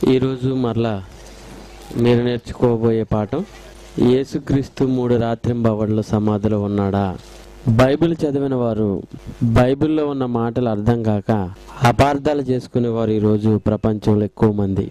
ఈరోజు మరలా మీరు నేర్చుకోబోయే పాఠం యేసుక్రీస్తు మూడు రాత్రింబవళ్ళు సమాధిలో ఉన్నాడా బైబిల్ చదివిన వారు బైబిల్లో ఉన్న మాటలు అర్థం కాక అపార్థాలు చేసుకునేవారు ఈరోజు ప్రపంచంలో ఎక్కువ మంది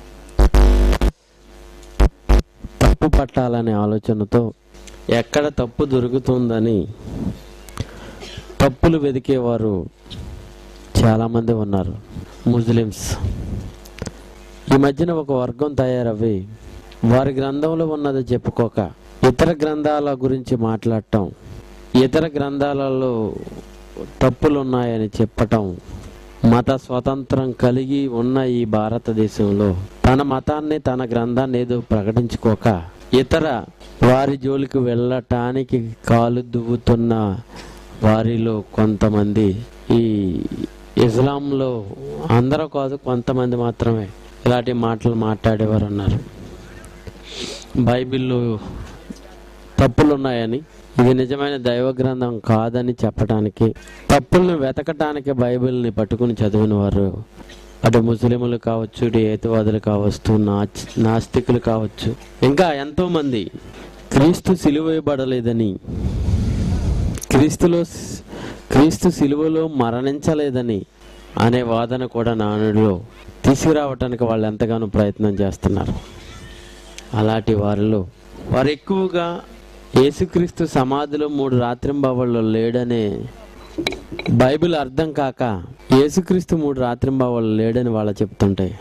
తప్పు పట్టాలనే ఆలోచనతో ఎక్కడ తప్పు దొరుకుతుందని తప్పులు వెతికేవారు చాలామంది ఉన్నారు ముస్లిమ్స్ ఈ మధ్యన ఒక వర్గం తయారవి వారి గ్రంథంలో ఉన్నది చెప్పుకోక ఇతర గ్రంథాల గురించి మాట్లాడటం ఇతర గ్రంథాలలో తప్పులు ఉన్నాయని చెప్పటం మత స్వతంత్రం కలిగి ఉన్న ఈ భారతదేశంలో తన మతాన్ని తన గ్రంథాన్ని ఏదో ప్రకటించుకోక ఇతర వారి జోలికి వెళ్ళటానికి కాలు దువ్వుతున్న వారిలో కొంతమంది ఈ ఇస్లాంలో అందరూ కాదు కొంతమంది మాత్రమే ఇలాంటి మాటలు మాట్లాడేవారు ఉన్నారు బైబిల్లో తప్పులు ఉన్నాయని ఇది నిజమైన దైవ గ్రంథం కాదని చెప్పడానికి తప్పుల్ని వెతకటానికి బైబిల్ని పట్టుకుని చదివిన వారు అటు ముస్లింలు కావచ్చు ఇటు ఏతువాదులు కావచ్చు నాచ్ నాస్తికులు కావచ్చు ఇంకా ఎంతో మంది క్రీస్తు సిలువేయబడలేదని క్రీస్తులో క్రీస్తు సిలువలో మరణించలేదని అనే వాదన కూడా నానుడిలో తీసుకురావటానికి వాళ్ళు ఎంతగానో ప్రయత్నం చేస్తున్నారు అలాంటి వారిలో వారు ఎక్కువగా యేసుక్రీస్తు సమాధిలో మూడు రాత్రింబావళ్ళు లేడనే బైబిల్ అర్థం కాక యేసుక్రీస్తు మూడు రాత్రింబావళ్ళు లేడని వాళ్ళు చెప్తుంటాయి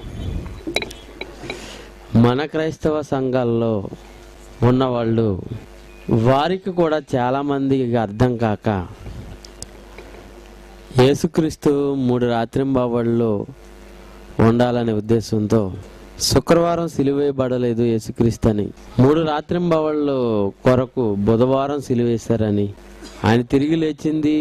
మన క్రైస్తవ సంఘాల్లో ఉన్నవాళ్ళు వారికి కూడా చాలామందికి అర్థం కాక యేసుక్రీస్తు మూడు రాత్రింబావళ్ళు ఉండాలనే ఉద్దేశంతో శుక్రవారం సిలువేయబడలేదు యేసుక్రీస్తు అని మూడు రాత్రింబవళ్ళు కొరకు బుధవారం సిలువేశారని ఆయన తిరిగి లేచింది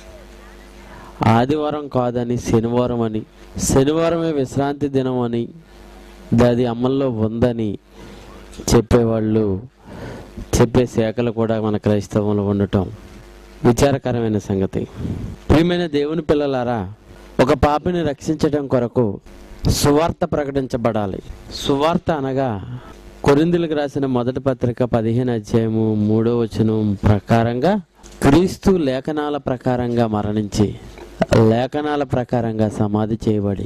ఆదివారం కాదని శనివారం అని శనివారమే విశ్రాంతి దినం అని అది అమల్లో ఉందని చెప్పేవాళ్ళు చెప్పే శాఖలు కూడా మన క్రైస్తవంలో ఉండటం విచారకరమైన సంగతి ప్రియమైన దేవుని పిల్లలారా ఒక పాపిని రక్షించడం కొరకు సువార్త ప్రకటించబడాలి సువార్త అనగా కొరిందులకు రాసిన మొదటి పత్రిక పదిహేను అధ్యాయము మూడో వచనం ప్రకారంగా క్రీస్తు లేఖనాల ప్రకారంగా మరణించి లేఖనాల ప్రకారంగా సమాధి చేయబడి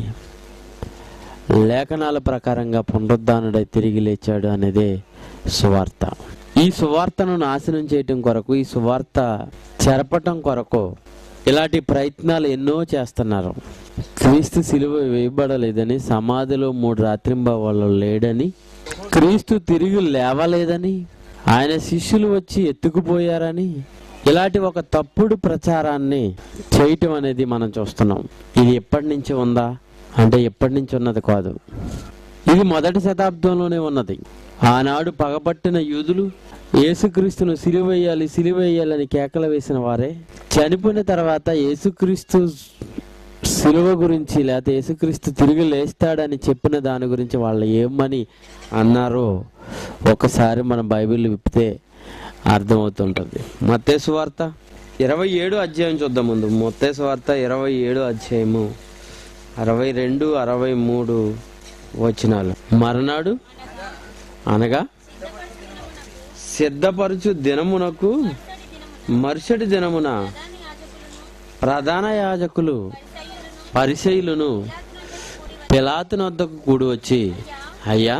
లేఖనాల ప్రకారంగా పునరుద్ధానుడై తిరిగి లేచాడు అనేదే సువార్త ఈ సువార్తను నాశనం చేయటం కొరకు ఈ సువార్త చెరపటం కొరకు ఇలాంటి ప్రయత్నాలు ఎన్నో చేస్తున్నారు క్రీస్తు సిలువ వేయబడలేదని సమాధిలో మూడు రాత్రింబవళ్ళు లేడని క్రీస్తు తిరిగి లేవలేదని ఆయన శిష్యులు వచ్చి ఎత్తుకుపోయారని ఇలాంటి ఒక తప్పుడు ప్రచారాన్ని చేయటం అనేది మనం చూస్తున్నాం ఇది ఎప్పటి నుంచి ఉందా అంటే ఎప్పటి నుంచి ఉన్నది కాదు ఇది మొదటి శతాబ్దంలోనే ఉన్నది ఆనాడు పగపట్టిన యూదులు యేసుక్రీస్తును సిలువేయాలి సిలువేయాలని కేకలు వేసిన వారే చనిపోయిన తర్వాత యేసుక్రీస్తు సిలువ గురించి లేకపోతే యేసుక్రీస్తు తిరిగి లేస్తాడని చెప్పిన దాని గురించి వాళ్ళు ఏమని అన్నారో ఒకసారి మనం బైబిల్ విప్పితే అర్థమవుతుంటుంది మత్తేసు వార్త ఇరవై ఏడు అధ్యాయం చూద్దాం ముందు మత్తేసు వార్త ఇరవై ఏడు అధ్యాయము అరవై రెండు అరవై మూడు వచనాలు మరునాడు అనగా సిద్ధపరచు దినమునకు మరుసటి దినమున ప్రధాన యాజకులు పరిచయులను పిలాతుని వద్దకు కూడి వచ్చి అయ్యా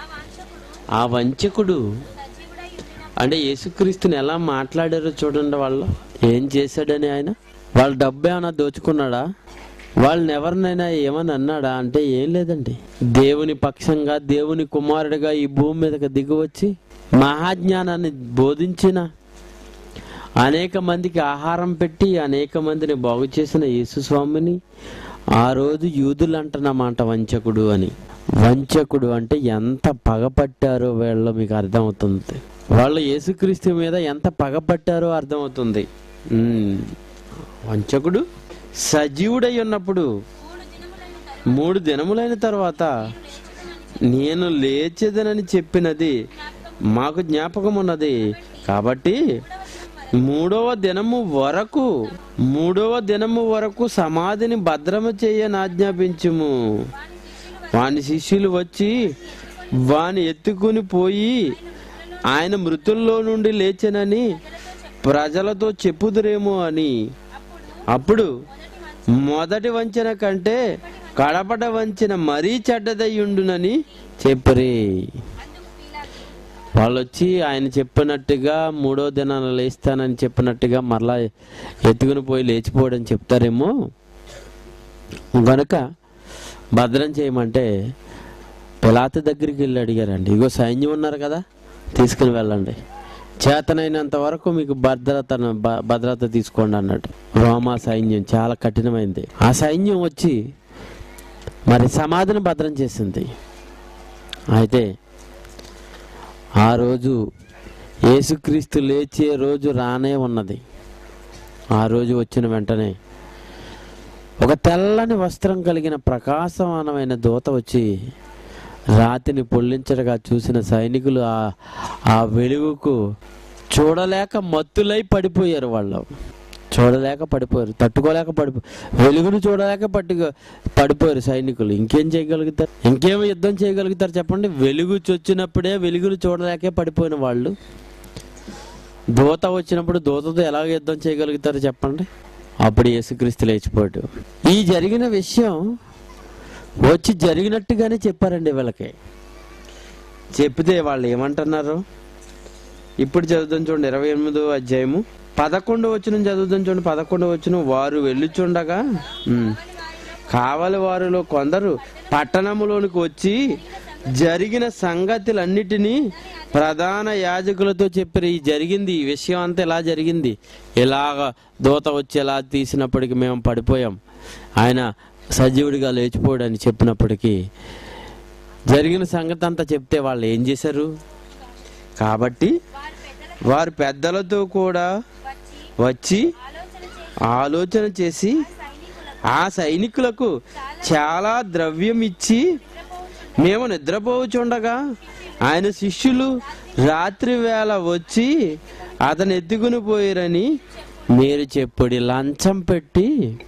ఆ వంచకుడు అంటే యేసుక్రీస్తుని ఎలా మాట్లాడారో చూడండి వాళ్ళు ఏం చేశాడని ఆయన వాళ్ళ డబ్బు ఏమైనా దోచుకున్నాడా వాళ్ళని ఎవరినైనా ఏమని అన్నాడా అంటే ఏం లేదండి దేవుని పక్షంగా దేవుని కుమారుడిగా ఈ భూమి మీదకి దిగివచ్చి మహాజ్ఞానాన్ని బోధించిన అనేక మందికి ఆహారం పెట్టి అనేక మందిని బాగు చేసిన యేసుస్వామిని ఆ రోజు యూదులు అంటున్నమాట వంచకుడు అని వంచకుడు అంటే ఎంత పగపట్టారో వీళ్ళు మీకు అర్థమవుతుంది వాళ్ళు యేసుక్రీస్తు మీద ఎంత పగపట్టారో అర్థమవుతుంది ఉమ్. వంచకుడు సజీవుడై ఉన్నప్పుడు మూడు దినములైన తర్వాత నేను లేచేదనని చెప్పినది మాకు జ్ఞాపకం ఉన్నది కాబట్టి మూడవ దినము వరకు మూడవ దినము వరకు సమాధిని భద్రము చేయని ఆజ్ఞాపించుము వాని శిష్యులు వచ్చి వాని ఎత్తుకుని పోయి ఆయన మృతుల్లో నుండి లేచెనని ప్రజలతో చెప్పుదురేమో అని అప్పుడు మొదటి వంచన కంటే కడపట వంచన మరీ చెడ్డదయ్యుండునని చెప్పరే వాళ్ళు వచ్చి ఆయన చెప్పినట్టుగా మూడో దినాన లేస్తానని చెప్పినట్టుగా మరలా ఎత్తుకుని పోయి లేచిపోవడం చెప్తారేమో గనుక భద్రం చేయమంటే పిలాత దగ్గరికి వెళ్ళి అడిగారండి ఇగో సైన్యం ఉన్నారు కదా తీసుకుని వెళ్ళండి చేతనైనంత వరకు మీకు భద్రతను భ- భద్రత తీసుకోండి అన్నాడు రోమా సైన్యం చాలా కఠినమైంది ఆ సైన్యం వచ్చి మరి సమాధిని భద్రం చేసింది అయితే ఆ రోజు యేసుక్రీస్తు లేచే రోజు రానే ఉన్నది ఆ రోజు వచ్చిన వెంటనే ఒక తెల్లని వస్త్రం కలిగిన ప్రకాశమానమైన దూత వచ్చి రాతిని పొల్లించడగా చూసిన సైనికులు ఆ ఆ వెలుగుకు చూడలేక మత్తులై పడిపోయారు వాళ్ళు చూడలేక పడిపోయారు తట్టుకోలేక పడిపో వెలుగును చూడలేక పట్టి పడిపోయారు సైనికులు ఇంకేం చేయగలుగుతారు ఇంకేం యుద్ధం చేయగలుగుతారు చెప్పండి వెలుగు చొచ్చినప్పుడే వెలుగును చూడలేకే పడిపోయిన వాళ్ళు దూత వచ్చినప్పుడు దూతతో ఎలాగ యుద్ధం చేయగలుగుతారు చెప్పండి అప్పుడు యేసుక్రీస్తు లేచిపోయాడు ఈ జరిగిన విషయం వచ్చి జరిగినట్టుగానే చెప్పారండి వీళ్ళకి చెప్తే వాళ్ళు ఏమంటున్నారు ఇప్పుడు చదువుదాం చూడండి ఇరవై ఎనిమిదో అధ్యాయము పదకొండు వచ్చిన చదువుదాం చూడండి పదకొండు వచ్చిన వారు వెళ్ళుచుండగా ఉమ్, కావలి వారిలో కొందరు పట్టణములోనికి వచ్చి జరిగిన సంగతులన్నిటినీ ప్రధాన యాజకులతో చెప్పారు ఈ జరిగింది ఈ విషయం అంతా ఇలా జరిగింది ఇలాగ దూత వచ్చి ఎలా తీసినప్పటికి మేము పడిపోయాం ఆయన సజీవుడిగా లేచిపోయాడని చెప్పినప్పటికీ జరిగిన సంగతి అంతా చెప్తే వాళ్ళు ఏం చేశారు కాబట్టి వారు పెద్దలతో కూడా వచ్చి ఆలోచన చేసి ఆ సైనికులకు చాలా ద్రవ్యం ఇచ్చి మేము నిద్రపోవచుండగా ఆయన శిష్యులు రాత్రి వేళ వచ్చి అతను ఎత్తుకుని పోయారని మీరు చెప్పుడి లంచం పెట్టి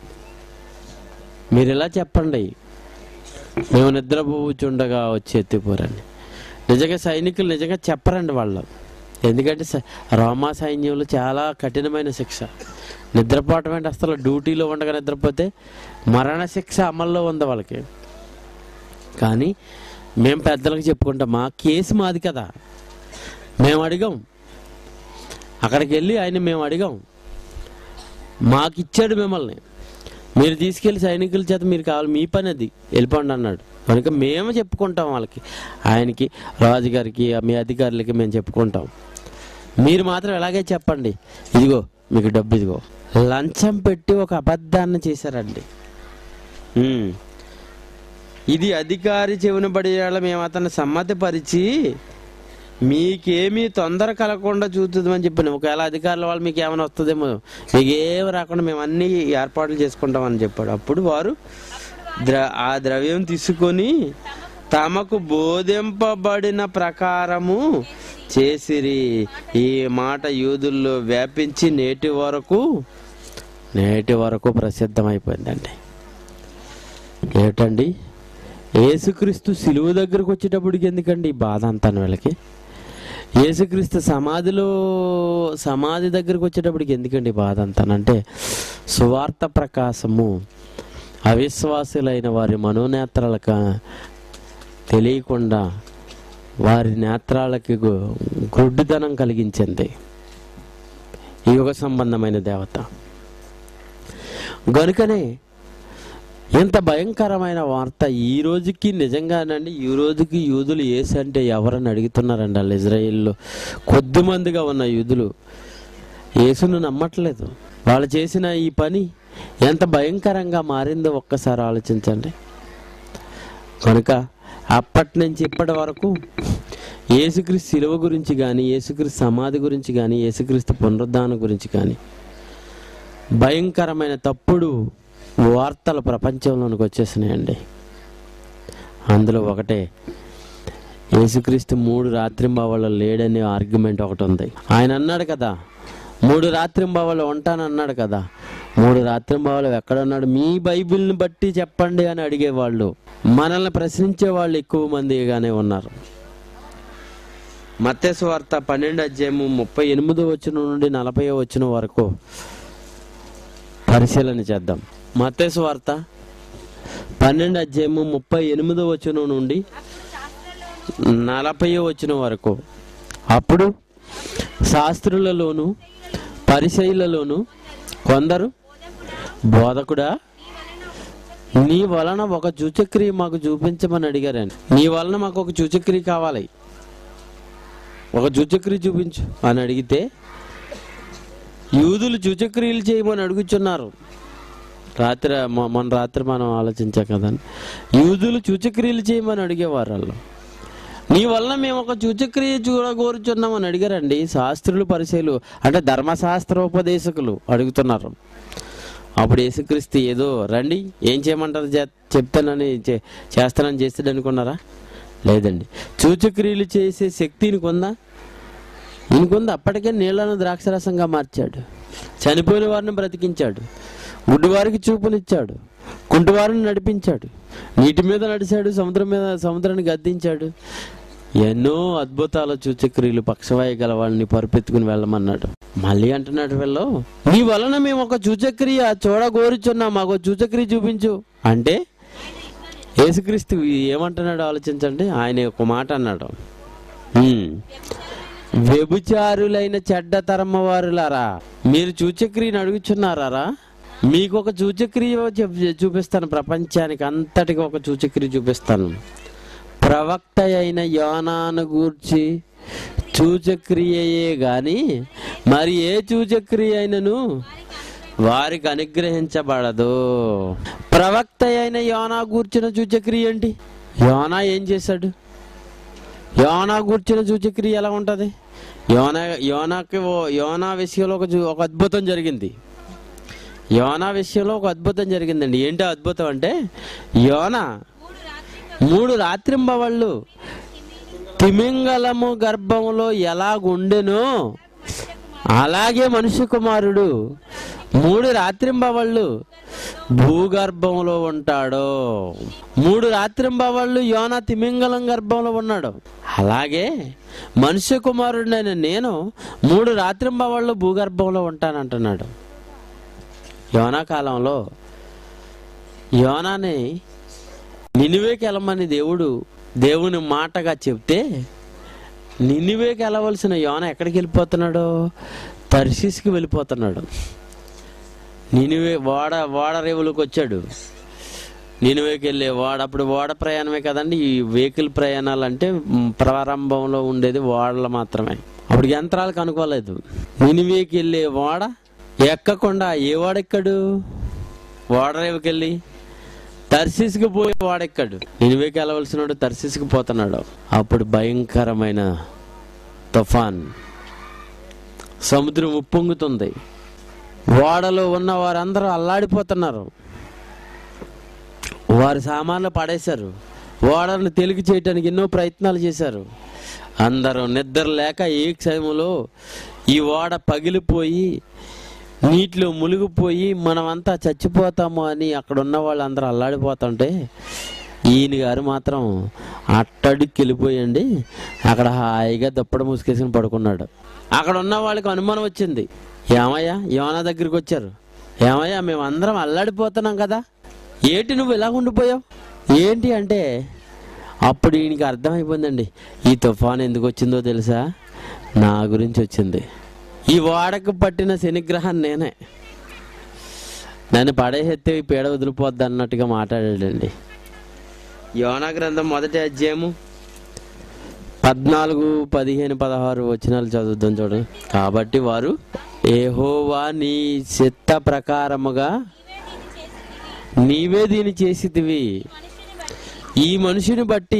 మీరు ఇలా చెప్పండి మేము నిద్రపోవచుండగా వచ్చి ఎత్తిపోరని నిజంగా సైనికులు నిజంగా చెప్పరండి వాళ్ళు ఎందుకంటే స- రోమా సైన్యంలో చాలా కఠినమైన శిక్ష నిద్రపోవటం అంటే అసలు డ్యూటీలో ఉండగా నిద్రపోతే మరణ శిక్ష అమల్లో ఉంది వాళ్ళకి కానీ మేము పెద్దలకు చెప్పుకుంటాం మా కేసు మాది కదా మేము అడిగాం అక్కడికి వెళ్ళి ఆయన మేము అడిగాం మాకు ఇచ్చాడు మిమ్మల్ని మీరు తీసుకెళ్లి సైనికుల చేత మీరు కావాలి మీ పని అది వెళ్ళిపోండి అన్నాడు కనుక మేము చెప్పుకుంటాం వాళ్ళకి ఆయనకి రాజుగారికి మీ అధికారులకి మేము చెప్పుకుంటాం మీరు మాత్రం ఎలాగే చెప్పండి ఇదిగో మీకు డబ్బు ఇదిగో లంచం పెట్టి ఒక అబద్ధాన్ని చేశారండి ఉమ్. ఇది అధికారి చెవిన పడేయాల మేము అతన్ని సమ్మతిపరిచి మీకేమీ తొందర కలగకుండా చూద్దామని చెప్పాను ఒకవేళ అధికారుల వాళ్ళు మీకు ఏమైనా వస్తుందేమో మీకు ఏమి రాకుండా మేము అన్ని ఏర్పాట్లు చేసుకుంటామని చెప్పాడు అప్పుడు వారు ద్ర ఆ ద్రవ్యం తీసుకొని తమకు బోధింపబడిన ప్రకారము చేసిరి ఈ మాట యూదుల్లో వ్యాపించి నేటి వరకు నేటి వరకు ప్రసిద్ధమైపోయిందండి ఏటండి యేసుక్రీస్తు సిలువ దగ్గరకు వచ్చేటప్పటికి ఎందుకండి ఈ బాధ అంతా వీళ్ళకి యేసుక్రీస్తు సమాధిలో సమాధి దగ్గరకు వచ్చేటప్పటికి ఎందుకండి ఈ బాధ అంతానంటే సువార్త ప్రకాశము అవిశ్వాసులైన వారి మనోనేత్రాలకు తెలియకుండా వారి నేత్రాలకి గు- గుడ్డితనం కలిగించింది ఈ యుగ సంబంధమైన దేవత గనుకనే ఎంత భయంకరమైన వార్త ఈ రోజుకి నిజంగానండి ఈ రోజుకి యూదులు ఏసు అంటే ఎవరని అడుగుతున్నారండి వాళ్ళు ఇజ్రాయిల్లో కొద్ది మందిగా ఉన్న యూదులు యేసును నమ్మట్లేదు వాళ్ళు చేసిన ఈ పని ఎంత భయంకరంగా మారిందో ఒక్కసారి ఆలోచించండి కనుక అప్పటి నుంచి ఇప్పటి వరకు యేసుక్రీస్తు శిలువ గురించి కానీ యేసుక్రీస్తు సమాధి గురించి కానీ యేసుక్రీస్తు పునరుద్ధానం గురించి కానీ భయంకరమైన తప్పుడు వార్తలు ప్రపంచంలోనికి వచ్చేసినాయండి అందులో ఒకటే యేసుక్రీస్తు మూడు రాత్రింబావళ్ళు లేడని ఆర్గ్యుమెంట్ ఒకటి ఉంది ఆయన అన్నాడు కదా మూడు రాత్రింబావళ్ళు ఉంటానన్నాడు కదా మూడు రాత్రింబావళ్ళు ఎక్కడున్నాడు మీ బైబిల్ని బట్టి చెప్పండి అని అడిగేవాళ్ళు మనల్ని ప్రశ్నించే వాళ్ళు ఎక్కువ మందిగానే ఉన్నారు మత్తేసు వార్త పన్నెండు అధ్యాయము ముప్పై ఎనిమిదో వచ్చిన నుండి నలభై వచ్చిన వరకు పరిశీలన చేద్దాం మత్తేసు వార్త పన్నెండు అధ్యాయము ముప్పై ఎనిమిదో వచ్చిన నుండి నలభై వచ్చిన వరకు అప్పుడు శాస్త్రులలోను పరిశైలలోను కొందరు బోధకుడా నీ వలన ఒక చూచక్రియ మాకు చూపించమని అడిగారండి నీ వలన మాకు ఒక చూచక్రియ కావాలి ఒక చూచక్రియ చూపించు అని అడిగితే యూదులు చూచక్రియలు చేయమని అడుగుచున్నారు రాత్రి మొ- మొన్న రాత్రి మనం ఆలోచించాం కదండి యూదులు చూచక్రియలు చేయమని అడిగేవారు వాళ్ళు నీ వలన మేము ఒక చూచక్రియ చూడగోరుచున్నామని అడిగారండి శాస్త్రులు పరిచయలు అంటే ధర్మశాస్త్రోపదేశకులు అడుగుతున్నారు అప్పుడు యేసుక్రీస్తు ఏదో రండి ఏం చేయమంటారు చే- చెప్తానని చే- చేస్తానని చేస్తాడు అనుకున్నారా లేదండి సూచక్రియలు చేసే శక్తి నీకుందా ఈయనకుంది అప్పటికే నీళ్లను ద్రాక్షరసంగా మార్చాడు చనిపోయిన వారిని బ్రతికించాడు గుడ్డివారికి చూపునిచ్చాడు కుంటివారిని నడిపించాడు నీటి మీద నడిచాడు సముద్రం మీద సముద్రాన్ని గద్దించాడు ఎన్నో అద్భుతాల సూచక్రియలు పక్షవాయు గల వాళ్ళని పరుపెత్తుకుని వెళ్ళమన్నాడు మళ్ళీ అంటున్నాడు వీళ్ళు నీ వలన మేము ఒక సూచక్రియ చూడగోరుచున్నాం మాకు ఒక సూచక్రియ చూపించు అంటే యేసుక్రీస్తు ఏమంటున్నాడు ఆలోచించండి ఆయన ఒక మాట అన్నాడు "హ్మ్, వ్యభిచారులైన చెడ్డ తరమ వారులారా మీరు సూచక్రియను అడుగుచున్నారా మీకు ఒక సూచక్రియ చెప్- చూపిస్తాను ప్రపంచానికి అంతటికి ఒక సూచక్రియ చూపిస్తాను ప్రవక్త అయిన యోనాను గూర్చి సూచక్రియయే గాని మరి ఏ సూచక్రియ అయినను వారికి అనుగ్రహించబడదు ప్రవక్త అయిన యోనా గూర్చిన సూచక్రియ ఏంటి యోనా ఏం చేశాడు యోనా కూర్చున్న సూచక్రియ ఎలా ఉంటది యోనా యోనాకి ఓ- యోనా విషయంలో ఒక చూ- ఒక అద్భుతం జరిగింది యోనా విషయంలో ఒక అద్భుతం జరిగిందండి ఏంటి ఆ అద్భుతం అంటే యోనా మూడు రాత్రింబవళ్ళు తిమింగలము గర్భములో ఎలాగుండెనో అలాగే మనుష్య కుమారుడు మూడు రాత్రింబవళ్ళు భూగర్భంలో ఉంటాడు మూడు రాత్రింబవళ్ళు యోన తిమింగలం గర్భంలో ఉన్నాడు అలాగే మనుష్య కుమారుడైన నేను మూడు రాత్రింబవళ్ళు భూగర్భంలో ఉంటానంటున్నాడు యోనా కాలంలో యోనాని నినివేకి వెళ్ళమని దేవుడు దేవుని మాటగా చెప్తే నినివేకి వెళ్ళవలసిన యోన ఎక్కడికి వెళ్ళిపోతున్నాడు తర్షీస్కి వెళ్ళిపోతున్నాడు నినివే వాడ వాడ రేవులకు వచ్చాడు నినివేకి వెళ్ళే వాడ అప్పుడు ఓడ ప్రయాణమే కదండి ఈ వెహికల్ ప్రయాణాలు అంటే మ్, ప్రారంభంలో ఉండేది ఓడలు మాత్రమే అప్పుడు యంత్రాలకు అనుకోలేదు నినివేకి వెళ్ళే వాడ ఎక్కకుండా ఏ వాడెక్కాడు ఓడ రేవుకి వెళ్ళి తర్సిస్కి పోయి వాడెక్కాడు నినివేకి వెళ్ళవలసిన వాడు తర్సిస్కి పోతున్నాడు అప్పుడు భయంకరమైన తుఫాన్ సముద్రం ఉప్పొంగుతుంది ఓడలో ఉన్న వారందరూ అల్లాడిపోతున్నారు వారి సామాన్లు పడేశారు ఓడలను తెలుగు చేయడానికి ఎన్నో ప్రయత్నాలు చేశారు అందరూ నిద్ర లేక ఏ క్షయములో ఈ ఓడ పగిలిపోయి నీటిలో మునిగిపోయి మనమంతా చచ్చిపోతాము అని అక్కడ ఉన్న వాళ్ళందరూ అల్లాడిపోతుంటే ఈయన గారు మాత్రం అట్టడికి వెళ్ళిపోయండి అక్కడ హాయిగా దుప్పడ ముసుకేసుకుని పడుకున్నాడు అక్కడ ఉన్న వాళ్ళకి అనుమానం వచ్చింది ఏమయ్యా యోనా దగ్గరికి వచ్చారు ఏమయ్యా మేము అందరం అల్లాడిపోతున్నాం కదా ఏంటి నువ్వు ఇలా ఉండిపోయావు ఏంటి అంటే అప్పుడు ఈయనకి అర్థమైపోయిందండి ఈ తుఫాన్ ఎందుకు వచ్చిందో తెలుసా నా గురించి వచ్చింది ఈ వాడకు పట్టిన శనిగ్రహం నేనే నన్ను పడేసెత్తే ఈ పీడ వదిలిపోద్ది అన్నట్టుగా మాట్లాడాడండి యోనా గ్రంథం మొదటి అధ్యాయము పద్నాలుగు పదిహేను పదహారు వచనాలు చదువుద్దాం చూడండి కాబట్టి వారు ఏహోవా నీ చిత్త ప్రకారముగా నీవే దీన్ని చేసితివి ఈ మనిషిని బట్టి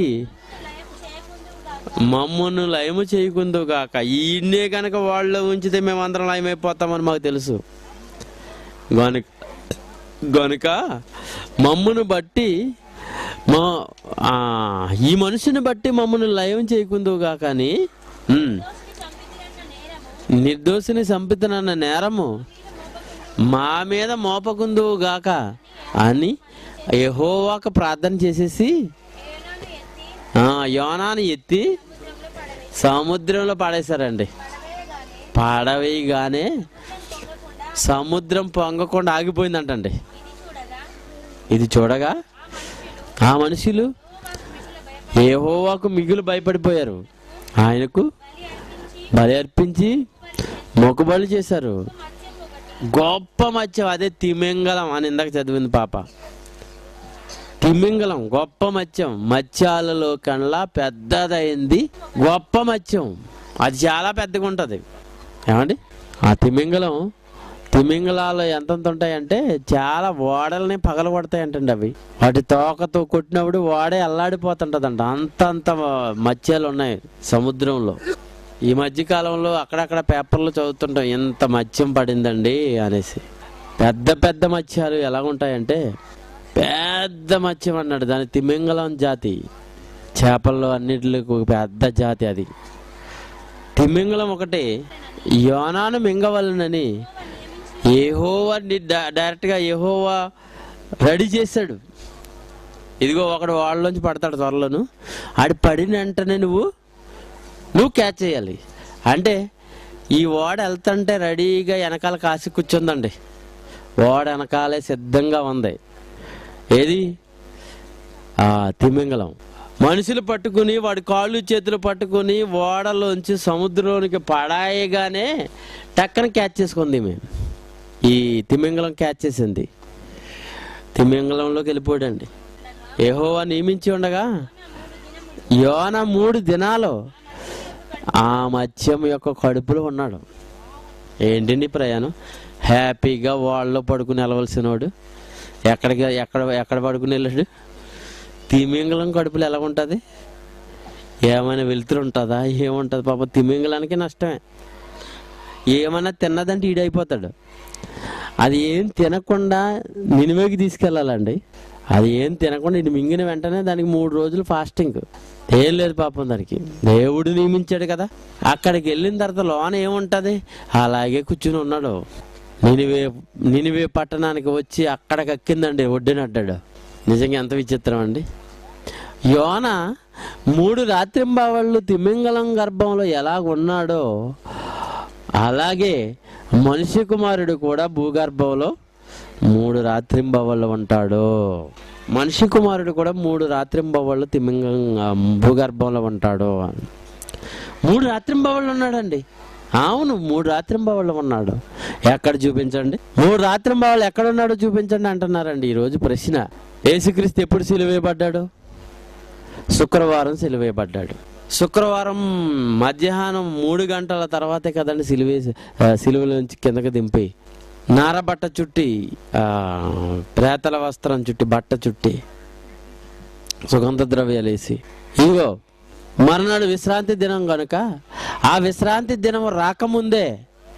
మమ్మల్ని లయము చేయకుందు గాక ఈయన్నే కనుక వాళ్ళు ఉంచితే మేమందరం లయమైపోతామని మాకు తెలుసు గనుక గనుక మమ్మను బట్టి మా ఆ, ఈ మనిషిని బట్టి మమ్మల్ని లయం చేయకుందు గాక అని ఉమ్, నిర్దోషిని చంపితనన్న నేరము మా మీద మోపకుందువు గాక అని యెహోవాకు ప్రార్థన చేసేసి ఏనాడు ఎత్తి ఆ, యోనాను ఎత్తి సముద్రంలో సముద్రంలో పడవేసి పడేశారండి పడవేయగానే పడవేయగానే పొంగకుండా సముద్రం పొంగకుండా ఆగిపోయిందంటండి ఇది చూడగా ఇది చూడగా ఆ ఆ మనుషులు మనుషులు యెహోవాకు మిగులు భయపడి ఏహోవాకు మిగులు భయపడిపోయారు ఆయనకు బలి అర్పించి బలి అర్పించి మొక్కుబళ్ళు చేశారు మత్స్యం ఒకటి గొప్ప మత్స్యం అదే తిమింగలం అని ఇందాక చదివింది పాప తిమింగలం గొప్ప మత్స్యం మత్స్యాలలో కన్నా పెద్దదైంది గొప్ప మత్స్యం అది చాలా పెద్దగా ఉంటుంది ఏమండి ఆ తిమింగలం తిమింగలాలు ఎంతెంత ఉంటాయంటే చాలా ఓడల్ని పగల కొడతాయంటండి అవి వాటి తోకతో కొట్టినప్పుడు ఓడే అల్లాడిపోతుంటదంట అంత అంత మత్స్యాలు ఉన్నాయి సముద్రంలో ఈ మధ్య కాలంలో అక్కడక్కడ పేపర్లు చదువుతుంటాం ఎంత మత్స్యం పడిందండి అనేసి పెద్ద పెద్ద మత్స్యాలు ఎలా ఉంటాయంటే పెద్ద మత్స్యం అన్నాడు దాని తిమింగలం జాతి చేపల్లో అన్నిటిలో ఒక పెద్ద జాతి అది తిమింగలం ఒకటి యోనాను మింగవలనని ఏహోవా డైరెక్ట్గా ఏహోవా రెడీ చేశాడు ఇదిగో ఒకడు వాళ్ళలోంచి పడతాడు త్వరలోను ఆడి పడిన వెంటనే నువ్వు నువ్వు క్యాచ్ చేయాలి అంటే ఈ ఓడ వెళ్తుంటే రెడీగా వెనకాల కాసి కూర్చుందండి ఓడ వెనకాలే సిద్ధంగా ఉంది ఏది ఆ తిమింగలం మనుషులు పట్టుకుని వాడి కాళ్ళు చేతులు పట్టుకుని ఓడలోంచి సముద్రంలోనికి పడాయగానే టక్కన క్యాచ్ చేసుకుంది మేము ఈ తిమింగలం క్యాచ్ చేసింది తిమింగలంలోకి వెళ్ళిపోయాడండి ఏహోవా నియమించి ఉండగా యోన మూడు దినాలు ఆ మత్స్యం యొక్క కడుపులో ఉన్నాడు ఏంటండి ప్రయాణం హ్యాపీగా వాళ్ళలో పడుకుని వెళ్ళవలసినోడు ఎక్కడికి ఎక్కడ ఎక్కడ పడుకుని వెళ్ళాడు తిమింగలం కడుపులో ఎలా ఉంటుంది ఏమైనా వెలుతురు ఉంటుందా ఏముంటుంది పాప తిమింగలానికి నష్టమే ఏమన్నా తిన్నదంటే ఈడైపోతాడు అది ఏం తినకుండా నినివేకి తీసుకెళ్ళాలండి అది ఏం తినకుండా ఇటు మింగిన వెంటనే దానికి మూడు రోజులు ఫాస్టింగ్ ఏం లేదు పాపం దానికి దేవుడు నియమించాడు కదా అక్కడికి వెళ్ళిన తర్వాత లోన ఏముంటది అలాగే కూర్చుని ఉన్నాడు నినివే నినివే పట్టణానికి వచ్చి అక్కడ కక్కిందండి ఒడ్డునడ్డాడు నిజంగా ఎంత విచిత్రం అండి యోన మూడు రాత్రింబావాళ్ళు తిమింగలం గర్భంలో ఎలా ఉన్నాడో అలాగే మనిషి కుమారుడు కూడా భూగర్భంలో మూడు రాత్రింబవళ్ళు ఉంటాడు మనిషి కుమారుడు కూడా మూడు రాత్రింబవళ్ళు తిమింగం ఆ, భూగర్భంలో ఉంటాడు మూడు రాత్రింబవళ్ళు ఉన్నాడండి అవును మూడు రాత్రింబవళ్ళు ఉన్నాడు ఎక్కడ చూపించండి మూడు రాత్రింబవళ్ళు ఎక్కడ ఉన్నాడో చూపించండి అంటున్నారండి ఈరోజు ప్రశ్న యేసుక్రీస్తు ఎప్పుడు సిలువేయబడ్డాడు శుక్రవారం సిలువేయబడ్డాడు శుక్రవారం మధ్యాహ్నం మూడు గంటల తర్వాతే కదండి సిలువే సిలువలోంచి కిందకి దింపి నార బట్ట చుట్టి ఆ, ప్రేతల వస్త్రం చుట్టి బట్ట చుట్టి సుగంధ ద్రవ్యాలు వేసి ఇదిగో మర్నాడు విశ్రాంతి దినం కనుక ఆ విశ్రాంతి దినం రాకముందే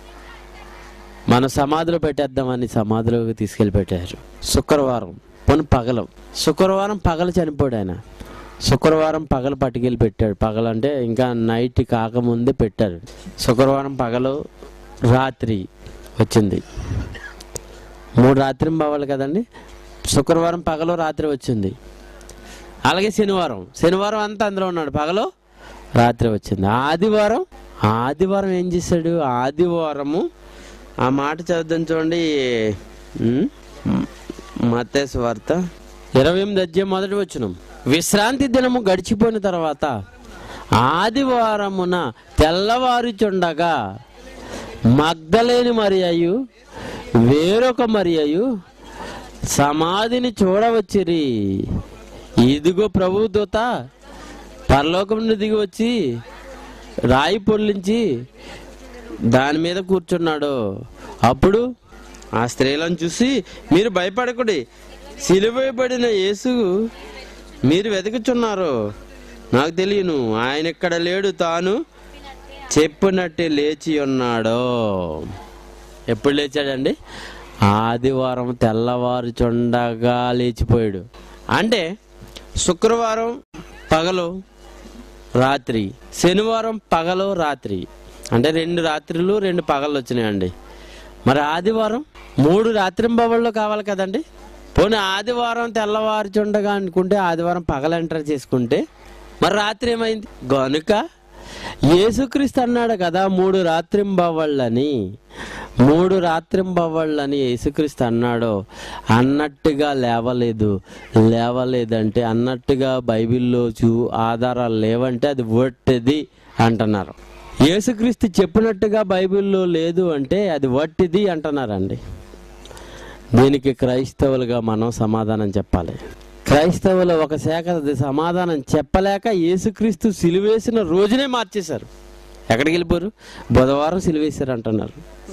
మన సమాధిలో పెట్టేద్దామని సమాధిలోకి తీసుకెళ్ళి పెట్టారు శుక్రవారం పోనీ పగలు శుక్రవారం పగలు చనిపోయాడు ఆయన శుక్రవారం పగలు పట్టుకెళ్ళి పెట్టాడు పగలు అంటే ఇంకా నైట్ కాకముందే పెట్టారు శుక్రవారం పగలు రాత్రి వచ్చింది మూడు రాత్రి బావాలి కదండి శుక్రవారం పగలు రాత్రి వచ్చింది అలాగే శనివారం శనివారం అంతా అందులో ఉన్నాడు పగలు రాత్రి వచ్చింది ఆదివారం ఆదివారం ఏం చేశాడు ఆదివారము ఆ మాట చదువుదాం చూడండి మత్తేసు వార్త ఇరవై ఎనిమిది అధ్యాయం మొదటి వచ్చిన విశ్రాంతి దినము గడిచిపోయిన తర్వాత ఆదివారమున తెల్లవారుచుండగా మగ్ధలేని మరియయు వేరొక మరియయు సమాధిని చూడవచ్చిరి ఇదిగో ప్రభు దూత పరలోకం నుండి దిగి వచ్చి రాయి పొర్లించి దాని మీద కూర్చున్నాడు అప్పుడు ఆ స్త్రీలను చూసి మీరు భయపడకుడి సిలువేయబడిన యేసు మీరు వెతుకుచున్నారు నాకు తెలియను ఆయన ఇక్కడ లేడు తాను చెప్పినట్టే లేచి ఉన్నాడు ఎప్పుడు లేచాడండి ఆదివారం తెల్లవారు చుండగా లేచిపోయాడు అంటే శుక్రవారం పగలు రాత్రి శనివారం పగలు రాత్రి అంటే రెండు రాత్రులు రెండు పగలు వచ్చినాయండి మరి ఆదివారం మూడు రాత్రింబవళ్ళు కావాలి కదండి పోనీ ఆదివారం తెల్లవారుచుండగా అనుకుంటే ఆదివారం పగల ఎంటర్ చేసుకుంటే మరి రాత్రి ఏమైంది గనుక యేసుక్రీస్తు అన్నాడు కదా మూడు రాత్రింబవళ్ళని మూడు రాత్రింబవళ్ళని యేసుక్రీస్తు అన్నాడు అన్నట్టుగా లేవలేదు లేవలేదంటే అన్నట్టుగా బైబిల్లో చూ ఆధారాలు లేవంటే అది వట్టిది అంటున్నారు యేసుక్రీస్తు చెప్పినట్టుగా బైబిల్లో లేదు అంటే అది వట్టిది అంటున్నారండి దీనికి క్రైస్తవులుగా మనం సమాధానం చెప్పాలి క్రైస్తవులు ఒక శాఖ సమాధానం చెప్పలేక యేసుక్రీస్తు సిలువేసిన రోజునే మార్చేశారు ఎక్కడికి వెళ్ళిపోరు బుధవారం సిలువేశారు అంటున్నారు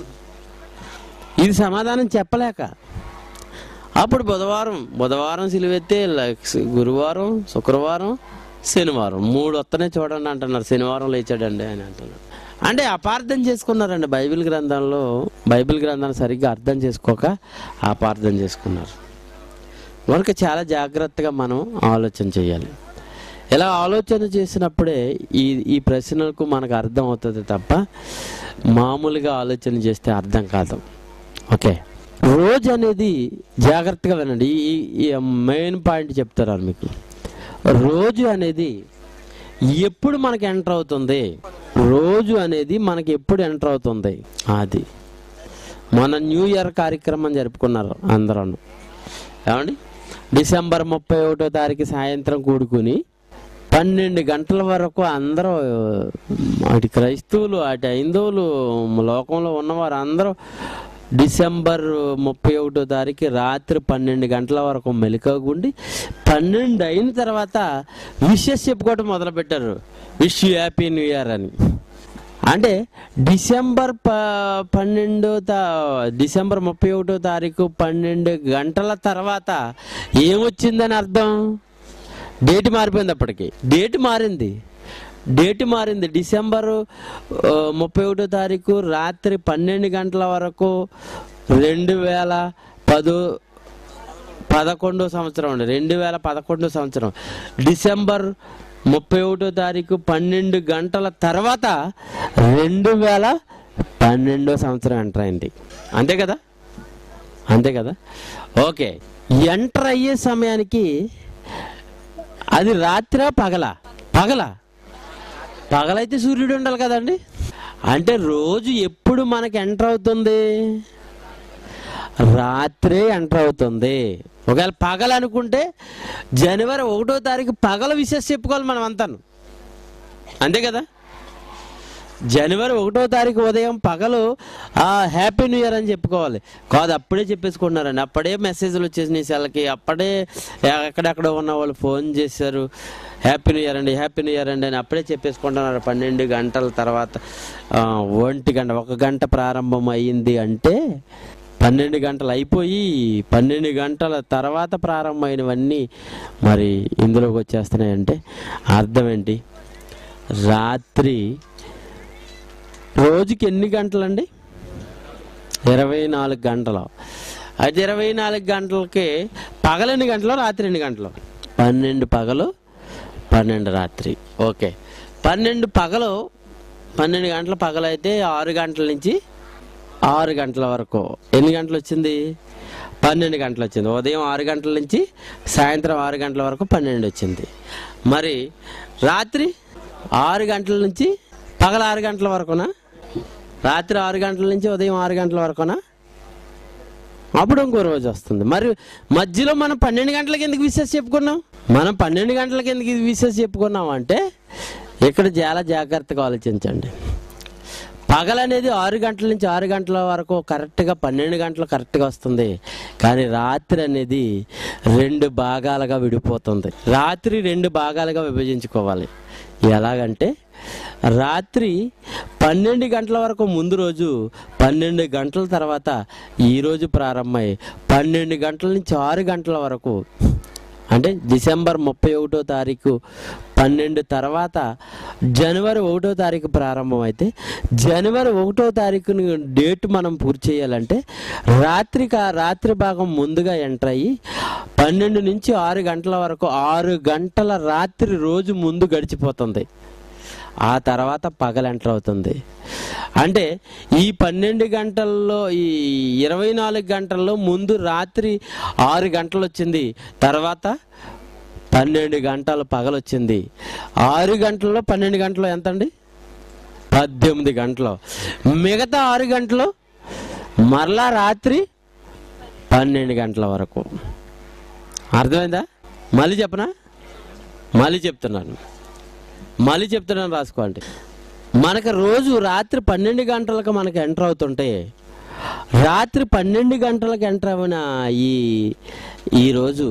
ఇది సమాధానం చెప్పలేక అప్పుడు బుధవారం బుధవారం సిలువెత్తే లక్స్- గురువారం శుక్రవారం శనివారం మూడు వస్తనే చూడండి అంటున్నారు శనివారం లేచాడండి అని అంటున్నారు అంటే అపార్థం చేసుకున్నారండి బైబిల్ గ్రంథంలో బైబిల్ గ్రంథాన్ని సరిగ్గా అర్థం చేసుకోక అపార్థం చేసుకున్నారు కనుక చాలా జాగ్రత్తగా మనం ఆలోచన చేయాలి ఇలా ఆలోచన చేసినప్పుడే ఈ ఈ ప్రశ్నలకు మనకు అర్థం అవుతుంది తప్ప మామూలుగా ఆలోచన చేస్తే అర్థం కాదు ఓకే రోజు అనేది జాగ్రత్తగా వినండి ఈ ఈ మెయిన్ పాయింట్ చెప్తారు మీకు రోజు అనేది ఎప్పుడు మనకి ఎంటర్ అవుతుంది రోజు అనేది మనకి ఎప్పుడు ఎంటర్ అవుతుంది అది మన న్యూ ఇయర్ కార్యక్రమం జరుపుకున్నారు అందరూ ఏమండి డిసెంబర్ ముప్పై ఒకటో తారీఖు సాయంత్రం కూడుకుని పన్నెండు గంటల వరకు అందరూ అటు క్రైస్తవులు అటు హైందవులు లోకంలో ఉన్నవారు అందరూ డిసెంబర్ ముప్పై ఒకటో తారీఖు రాత్రి పన్నెండు గంటల వరకు మెలకుగుండి పన్నెండు అయిన తర్వాత విషెస్ చెప్పుకోవడం మొదలుపెట్టారు wish you happy new year అని అంటే డిసెంబర్ ప పన్నెండో తా డిసెంబర్ ముప్పై ఒకటో తారీఖు పన్నెండు గంటల తర్వాత ఏమొచ్చిందని అర్థం డేట్ మారిపోయింది అప్పటికి డేట్ మారింది డేట్ మారింది డిసెంబర్ ఆ, ముప్పై ఒకటో తారీఖు రాత్రి పన్నెండు గంటల వరకు రెండు వేల పదో పదకొండో సంవత్సరం అండి రెండు వేల పదకొండో సంవత్సరం డిసెంబర్ ముప్పై ఒకటో తారీఖు పన్నెండు గంటల తర్వాత రెండు వేల పన్నెండో సంవత్సరం ఎంటర్ అయింది అంతే కదా అంతే కదా ఓకే ఎంటర్ అయ్యే సమయానికి అది రాత్రా పగల పగల పగలైతే సూర్యుడు ఉండాలి కదండి అంటే రోజు ఎప్పుడు మనకి ఎంటర్ అవుతుంది రాత్రే ఎంటర్ అవుతుంది ఒకవేళ పగల అనుకుంటే జనవరి ఒకటో తారీఖు పగల విశేష చెప్పుకోవాలి మనం అంతాను అంతే కదా జనవరి ఒకటో తారీఖు ఉదయం పగలు ఆ హ్యాపీ న్యూ ఇయర్ అని చెప్పుకోవాలి కాదు అప్పుడే చెప్పేసుకున్నారండి అప్పుడే మెసేజ్లు వచ్చేసినాయి సెలకి అప్పుడే ఎక్కడెక్కడ ఉన్న వాళ్ళు ఫోన్ చేశారు హ్యాపీ న్యూ ఇయర్ అండి హ్యాపీ న్యూ ఇయర్ అండి అని అప్పుడే చెప్పేసుకుంటున్నారు పన్నెండు గంటల తర్వాత ఆ, ఒంటి గంట ఒక గంట ప్రారంభం అయ్యింది అంటే పన్నెండు గంటలు అయిపోయి పన్నెండు గంటల తర్వాత ప్రారంభమైనవన్నీ మరి ఇందులోకి వచ్చేస్తున్నాయంటే అర్థం ఏంటి రాత్రి రోజుకి ఎన్ని గంటలండి ఇరవై నాలుగు గంటలు అయితే ఇరవై నాలుగు గంటలకి పగలు ఎన్ని గంటలు రాత్రి ఎన్ని గంటలు పన్నెండు పగలు పన్నెండు రాత్రి ఓకే పన్నెండు పగలు పన్నెండు గంటల పగలు అయితే ఆరు గంటల నుంచి ఆరు గంటల వరకు ఎన్ని గంటలు వచ్చింది పన్నెండు గంటలు వచ్చింది ఉదయం ఆరు గంటల నుంచి సాయంత్రం ఆరు గంటల వరకు పన్నెండు వచ్చింది మరి రాత్రి ఆరు గంటల నుంచి పగల ఆరు గంటల వరకునా రాత్రి ఆరు గంటల నుంచి ఉదయం ఆరు గంటల వరకునా అప్పుడు ఇంకో రోజు వస్తుంది మరి మధ్యలో మనం పన్నెండు గంటలకి ఎందుకు విశేష చెప్పుకున్నాం మనం పన్నెండు గంటలకి ఎందుకు విశేష చెప్పుకున్నాం అంటే ఇక్కడ చాలా జాగ్రత్తగా ఆలోచించండి పగలనేది ఆరు గంటల నుంచి ఆరు గంటల వరకు కరెక్ట్గా పన్నెండు గంటలు కరెక్ట్గా వస్తుంది కానీ రాత్రి అనేది రెండు భాగాలుగా విడిపోతుంది రాత్రి రెండు భాగాలుగా విభజించుకోవాలి ఎలాగంటే రాత్రి పన్నెండు గంటల వరకు ముందు రోజు పన్నెండు గంటల తర్వాత ఈ రోజు ప్రారంభమై పన్నెండు గంటల నుంచి ఆరు గంటల వరకు అంటే డిసెంబర్ ముప్పై ఒకటో తారీఖు పన్నెండు తర్వాత జనవరి ఒకటో తారీఖు ప్రారంభం అయితే జనవరి ఒకటో తారీఖుని డేట్ మనం పూర్తి చేయాలంటే రాత్రి కా- రాత్రి భాగం ముందుగా ఎంటర్ అయ్యి పన్నెండు నుంచి ఆరు గంటల వరకు ఆరు గంటల రాత్రి రోజు ముందు గడిచిపోతుంది ఆ తర్వాత పగలు ఎంటర్ అవుతుంది అంటే ఈ పన్నెండు గంటల్లో ఈ ఇరవై నాలుగు గంటల్లో ముందు రాత్రి ఆరు గంటలు వచ్చింది తర్వాత పన్నెండు గంటలు పగలొచ్చింది ఆరు గంటల్లో పన్నెండు గంటలు ఎంత అండి పద్దెనిమిది గంటలు మిగతా ఆరు గంటలు మరలా రాత్రి పన్నెండు గంటల వరకు అర్థమైందా మళ్ళీ చెప్పనా మళ్ళీ చెప్తున్నాను మళ్ళీ చెప్తున్నాను రాసుకోండి మనకు రోజు రాత్రి పన్నెండు గంటలకు మనకు ఎంటర్ అవుతుంటే రాత్రి పన్నెండు గంటలకు ఎంటర్ అయిన ఈ ఈరోజు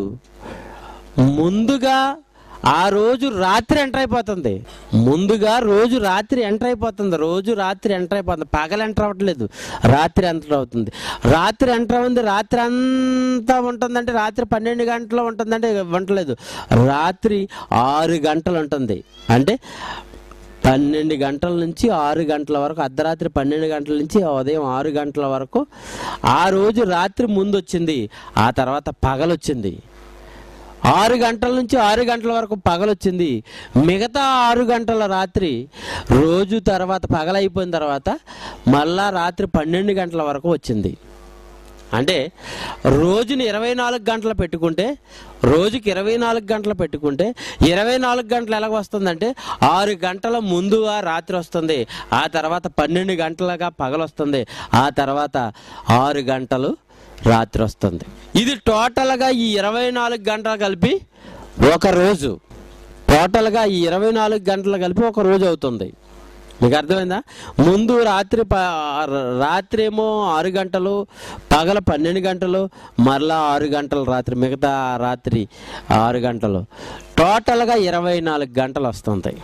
ముందుగా ఆ రోజు రాత్రి ఎంటర్ అయిపోతుంది ముందుగా రోజు రాత్రి ఎంటర్ అయిపోతుంది రోజు రాత్రి ఎంటర్ అయిపోతుంది పగలు ఎంటర్ అవ్వట్లేదు రాత్రి ఎంటర్ అవుతుంది రాత్రి ఎంటర్ అవుతుంది రాత్రి అంతా ఉంటుందంటే రాత్రి పన్నెండు గంటలు ఉంటుందంటే ఉండలేదు రాత్రి ఆరు గంటలు ఉంటుంది అంటే పన్నెండు గంటల నుంచి ఆరు గంటల వరకు అర్ధరాత్రి పన్నెండు గంటల నుంచి ఉదయం ఆరు గంటల వరకు ఆ రోజు రాత్రి ముందు వచ్చింది ఆ తర్వాత పగలొచ్చింది ఆరు గంటల నుంచి ఆరు గంటల వరకు పగలొచ్చింది మిగతా ఆరు గంటల రాత్రి రోజు తర్వాత పగలైపోయిన తర్వాత మళ్ళా రాత్రి పన్నెండు గంటల వరకు వచ్చింది అంటే రోజుని ఇరవై నాలుగు గంటలు పెట్టుకుంటే రోజుకి ఇరవై నాలుగు గంటలు పెట్టుకుంటే ఇరవై నాలుగు గంటలు ఎలాగ వస్తుందంటే ఆరు గంటల ముందుగా రాత్రి వస్తుంది ఆ తర్వాత పన్నెండు గంటలుగా పగలు వస్తుంది ఆ తర్వాత ఆరు గంటలు రాత్రి వస్తుంది ఇది టోటల్గా ఈ ఇరవై నాలుగు గంటలు కలిపి ఒక రోజు టోటల్గా ఈ ఇరవై నాలుగు గంటలు కలిపి ఒక రోజు అవుతుంది మీకు అర్థమైందా ముందు రాత్రి ప రాత్రి ఏమో ఆరు గంటలు పగల పన్నెండు గంటలు మరలా ఆరు గంటలు రాత్రి మిగతా రాత్రి ఆరు గంటలు టోటల్గా ఇరవై నాలుగు గంటలు వస్తుంటాయి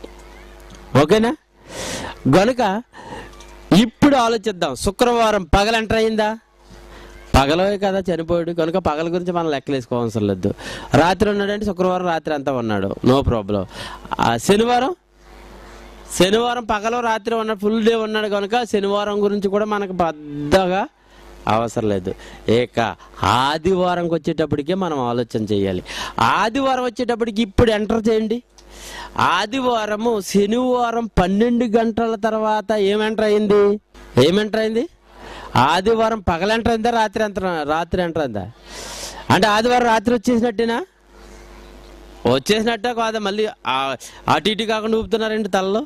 ఓకేనా గనుక ఇప్పుడు ఆలోచిద్దాం శుక్రవారం పగల ఎంటర్ అయిందా పగలవే కదా చనిపోయాడు కనుక పగల గురించి మనం లెక్కలేసుకోవాల్సిన లేదు రాత్రి ఉన్నాడంటే శుక్రవారం రాత్రి అంతా ఉన్నాడు నో ప్రాబ్లం శనివారం శనివారం పగలు రాత్రి ఉన్న ఫుల్ డే ఉన్నాడు కనుక శనివారం గురించి కూడా మనకు పెద్దగా అవసరం లేదు ఏక ఆదివారంకి వచ్చేటప్పటికే మనం ఆలోచన చేయాలి ఆదివారం వచ్చేటప్పటికి ఇప్పుడు ఎంటర్ చేయండి ఆదివారము శనివారం పన్నెండు గంటల తర్వాత ఏం ఎంటర్ అయింది ఏం ఎంటర్ అయింది ఆదివారం పగల ఎంటర్ అయిందా రాత్రి ఎంత రాత్రి ఎంటర్ అయిందా అంటే ఆదివారం రాత్రి వచ్చేసినట్టేనా వచ్చేసినట్టే కాదా మళ్ళీ ఆ- అటు ఇటు కాకుండా ఊపుతున్నారండి తలలో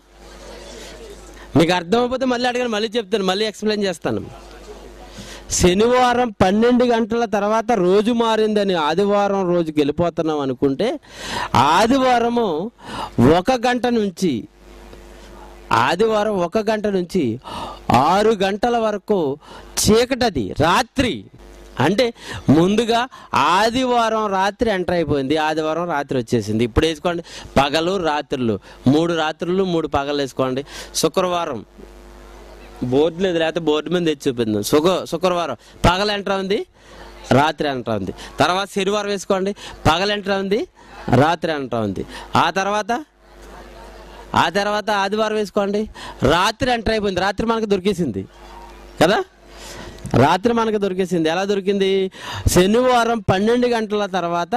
మీకు అర్థమైపోతే మళ్ళీ అడిగాను మళ్ళీ చెప్తాను మళ్ళీ ఎక్స్ప్లెయిన్ చేస్తాను శనివారం పన్నెండు గంటల తర్వాత రోజు మారిందని ఆదివారం రోజుకి వెళ్ళిపోతున్నాం అనుకుంటే ఆదివారము ఒక గంట నుంచి ఆదివారం ఒక గంట నుంచి ఆరు గంటల వరకు చీకటది రాత్రి అంటే ముందుగా ఆదివారం రాత్రి ఎంటర్ అయిపోయింది ఆదివారం రాత్రి వచ్చేసింది ఇప్పుడు వేసుకోండి పగలు రాత్రులు మూడు రాత్రులు మూడు పగలు వేసుకోండి శుక్రవారం బోర్డు లేదు లేకపోతే బోర్డు మీద తెచ్చి చూపింది శుక్ర శుక్రవారం పగలు ఎంటర్ ఉంది రాత్రి ఎంటర్ ఉంది తర్వాత శనివారం వేసుకోండి పగలు ఎంటర్ ఉంది రాత్రి ఎంటర్ ఉంది ఆ తర్వాత ఆ తర్వాత ఆదివారం వేసుకోండి రాత్రి ఎంటర్ అయిపోయింది రాత్రి మనకు దొరికేసింది కదా రాత్రి మనకు దొరికేసింది ఎలా దొరికింది శనివారం పన్నెండు గంటల తర్వాత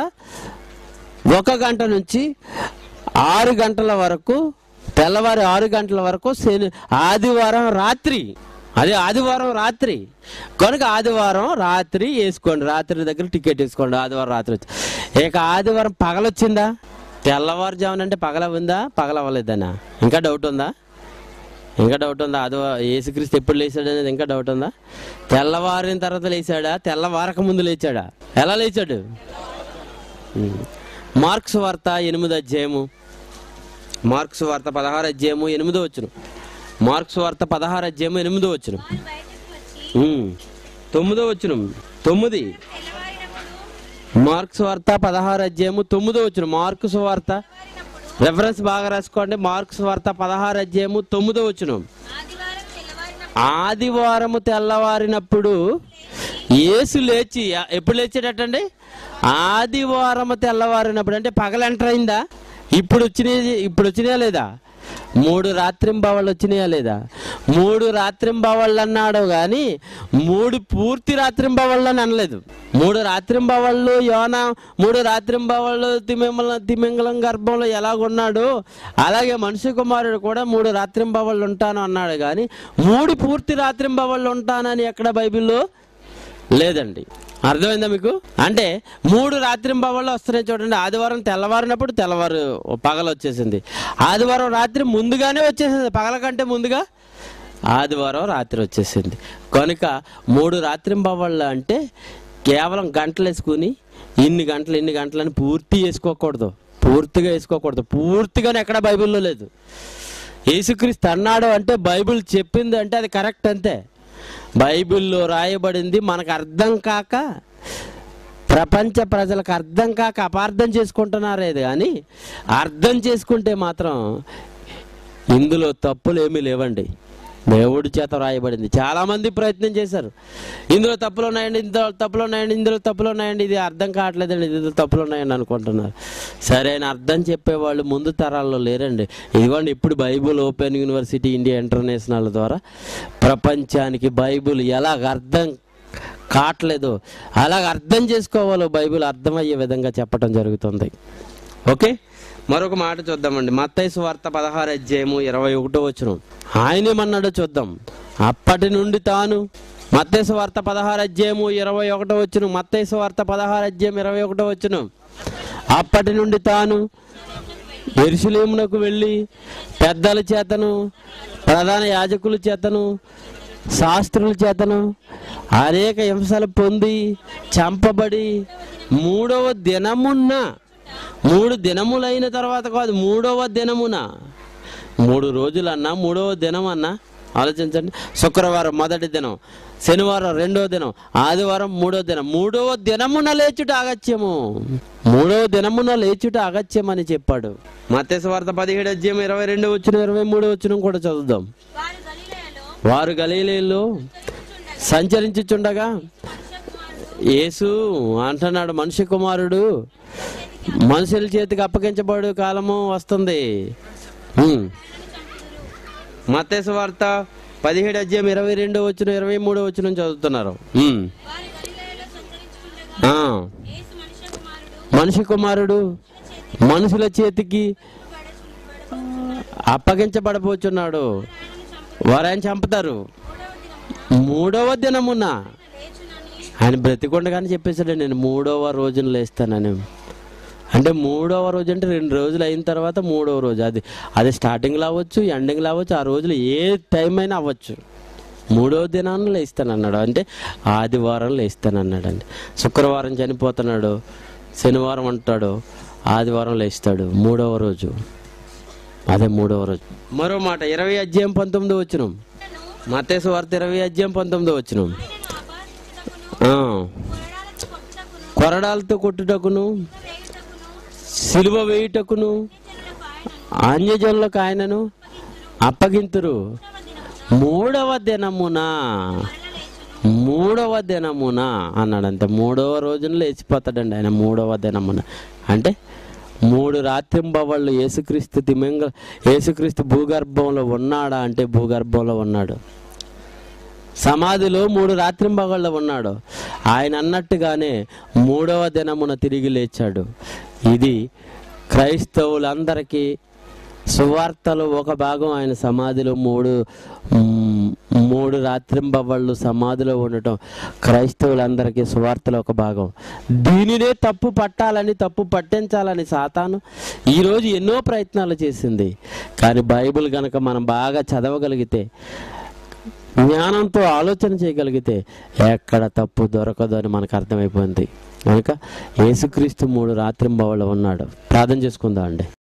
ఒక గంట నుంచి ఆరు గంటల వరకు తెల్లవారి ఆరు గంటల వరకు శని ఆదివారం రాత్రి అదే ఆదివారం రాత్రి కనుక ఆదివారం రాత్రి వేసుకోండి రాత్రి దగ్గర టికెట్ వేసుకోండి ఆదివారం రాత్రి వచ్చి ఇక ఆదివారం పగలొచ్చిందా తెల్లవారుజామున అంటే పగల ఉందా పగల అవ్వలేదనా ఇంకా డౌట్ ఉందా ఇంకా డౌట్ ఉందా అది ఏసుక్రీస్తు ఎప్పుడు లేచాడు అనేది ఇంకా డౌట్ ఉందా తెల్లవారిన తర్వాత లేచాడా తెల్లవారక ముందు లేచాడా ఎలా లేచాడు ఉమ్. మార్క్స్ వార్త ఎనిమిది అధ్యాయము మార్క్స్ వార్త పదహారు అధ్యాయము ఎనిమిదో వచ్చును మార్క్స్ వార్త పదహారు అధ్యాయము ఎనిమిదో వచ్చును వారు బయటకు వచ్చి ఉమ్. తొమ్మిదో వచ్చును తొమ్మిది తెల్లవారినప్పుడు మార్క్స్ వార్త పదహారు అధ్యాయము తొమ్మిదో వచ్చును మార్క్స్ వార్త తెల్లవారినప్పుడు రెఫరెన్స్ బాగా రాసుకోండి మార్క్స్ వార్త పదహారు అధ్యాయము తొమ్మిదో వచ్చును ఆదివారం తెల్లవారినప్పుడు ఆదివారము తెల్లవారినప్పుడు యేసు లేచి ఎప్పుడు లేచాడటండి ఆదివారము తెల్లవారినప్పుడు అంటే పగలు ఎంటర్ అయిందా ఇప్పుడు వచ్చినాయి ఇప్పుడు వచ్చినాయా లేదా మూడు రాత్రింబవళ్ళు వచ్చినాయా లేదా మూడు రాత్రింబవళ్ళు అన్నాడు కానీ మూడు పూర్తి రాత్రింబవళ్ళు అని అనలేదు మూడు రాత్రింబవళ్ళు యోన మూడు రాత్రింబవళ్ళు తిమింగళ తిమింగళం గర్భంలో ఎలాగున్నాడు అలాగే మనిషి కుమారుడు కూడా మూడు రాత్రింబవళ్ళు ఉంటాను అన్నాడు కానీ మూడు పూర్తి రాత్రింబవళ్ళు ఉంటానని ఎక్కడ బైబిల్లో లేదండి అర్థమైందా మీకు అంటే మూడు రాత్రింబవళ్ళు వస్తున్నాయి చూడండి ఆదివారం తెల్లవారినప్పుడు తెల్లవారు పగలు వచ్చేసింది ఆదివారం రాత్రి ముందుగానే వచ్చేసింది పగల కంటే ముందుగా ఆదివారం రాత్రి వచ్చేసింది కనుక మూడు రాత్రింబవళ్ళు అంటే కేవలం గంటలు వేసుకుని ఇన్ని గంటలు ఇన్ని గంటలని పూర్తి వేసుకోకూడదు పూర్తిగా వేసుకోకూడదు పూర్తిగానే ఎక్కడ బైబిల్లో లేదు యేసుక్రీస్తు అన్నాడు అంటే బైబిల్ చెప్పింది అంటే అది కరెక్ట్ అంతే బైబిల్లో రాయబడింది మనకు అర్థం కాక ప్రపంచ ప్రజలకు అర్థం కాక అపార్థం చేసుకుంటున్నారేది కానీ అర్థం చేసుకుంటే మాత్రం ఇందులో తప్పులు ఏమీ లేవండి దేవుడి చేత రాయబడింది చాలా మంది ప్రయత్నం చేశారు ఇందులో తప్పులు ఉన్నాయండి ఇందులో తప్పులు ఉన్నాయండి ఇందులో తప్పులు ఉన్నాయండి ఇది అర్థం కావట్లేదండి ఇందులో తప్పులు ఉన్నాయండి అనుకుంటున్నారు సరైన అర్థం చెప్పేవాళ్ళు ముందు తరాల్లో లేరండి ఇదిగోండి ఇప్పుడు Bible open university India international ద్వారా ప్రపంచానికి బైబుల్ ఎలాగ అర్థం కావట్లేదు అలాగ అర్థం చేసుకోవాలో బైబిల్ అర్థమయ్యే విధంగా చెప్పటం జరుగుతుంది ఓకే మరొక మాట చూద్దామండి మత్తైసు వార్త పదహారు అధ్యాయము ఇరవై ఒకటో వచ్చును ఆయనేమన్నాడో చూద్దాం అప్పటి నుండి తాను మత్తైసు వార్త పదహారు అధ్యాయము ఇరవై ఒకటో వచ్చును మత్తైసు వార్త పదహారు అధ్యాయం ఇరవై ఒకటో వచ్చును అప్పటి నుండి తాను ఎరుసలేమునకు వెళ్ళి పెద్దల చేతను ప్రధాన యాజకుల చేతను శాస్త్రుల చేతను అనేక హింసలు పొంది చంపబడి మూడవ దినమున్న మూడు దినములైన తర్వాత కాదు మూడవ దినమున మూడు రోజులన్నా మూడవ దినం అన్నా ఆలోచించండి శుక్రవారం మొదటి దినం శనివారం రెండవ దినం ఆదివారం మూడో దినం మూడవ దినమున లేచుట అగత్యము మూడవ దినమున లేచుట అగత్యం అని చెప్పాడు మత్స్య వార్త పదిహేడు అధ్యాయం ఇరవై రెండు వచ్చిన ఇరవై మూడు వచ్చిన కూడా చదువుదాం వారు గలిలయలో వారు గలీలీలో సంచరించుచుండగా యేసు అంటున్నాడు మనిషి కుమారుడు మనుషుల చేతికి అప్పగించబడు కాలము వస్తుంది ఉమ్. మత్తయి వార్త పదిహేడు అధ్యాయం ఇరవై రెండు వచ్చిన ఇరవై మూడు వచ్చిన చదువుతున్నారు ఉమ్. వారు గలిలయలో సంచరించుకుండగా ఆ. యేసు మనుష్య కుమారుడు మనిషి కుమారుడు మనుషుల చేతికి అప్పగించబడబోచున్నాడు వారు ఆయన చంపుతారు మూడవ దినమున లేచునని ఆయన బ్రతికొండగానే చెప్పేశాడు నేను మూడవ రోజున లేస్తానని అంటే మూడవ రోజు అంటే రెండు రోజులు అయిన తర్వాత మూడవ రోజు అది అది స్టార్టింగ్లో అవ్వచ్చు ఎండింగ్లో అవ్వచ్చు ఆ రోజులు ఏ టైం అయినా అవ్వచ్చు మూడవ దినాన్ని లేస్తాను అన్నాడు అంటే ఆదివారం లేస్తాను అన్నాడు అండి శుక్రవారం చనిపోతున్నాడు శనివారం అంటాడు ఆదివారం లేస్తాడు మూడవ రోజు అదే మూడవ రోజు మరో మాట ఇరవై అధ్యాయం పంతొమ్మిది వచ్చిన మతేసు వార్త ఇరవై అధ్యాయం పంతొమ్మిది వచ్చిన నేను అపార్థించుటకును కొరడాలతో కొట్టుటకును కొరడాలతో కొట్టుటకును వేయుటకును సిలువ వేయుటకును జనులకు ఆయనను అన్యజనులకు ఆయనను అప్పగింతురు మూడవ దినమున మూడవ దినమున అన్నాడంతే మూడవ రోజున లేచిపోతాడండి ఆయన మూడవ దినమున అంటే మూడు రాత్రింబవళ్ళు యేసుక్రీస్తు తిమింగ యేసుక్రీస్తు భూగర్భంలో ఉన్నాడా అంటే భూగర్భంలో ఉన్నాడు సమాధిలో మూడు రాత్రింబగళ్ళు ఉన్నాడు ఆయన అన్నట్టుగానే మూడవ దినమున తిరిగి లేచాడు ఇది క్రైస్తవులందరికీ సువార్తలో ఒక భాగం ఆయన సమాధిలో మూడు మ్, మూడు రాత్రింబవళ్ళు సమాధిలో ఉండటం క్రైస్తవులందరికీ సువార్తలో ఒక భాగం దీనినే తప్పు పట్టాలని తప్పు పట్టించాలని సాతాను ఈరోజు ఎన్నో ప్రయత్నాలు చేసింది కానీ బైబిల్ గనక మనం బాగా చదవగలిగితే జ్ఞానంతో ఆలోచన చేయగలిగితే ఎక్కడ తప్పు దొరకదు అని మనకు అర్థమైపోయింది కనుక యేసుక్రీస్తు మూడు రాత్రింబవళ్ళు ఉన్నాడు ప్రార్థన చేసుకుందాం అండి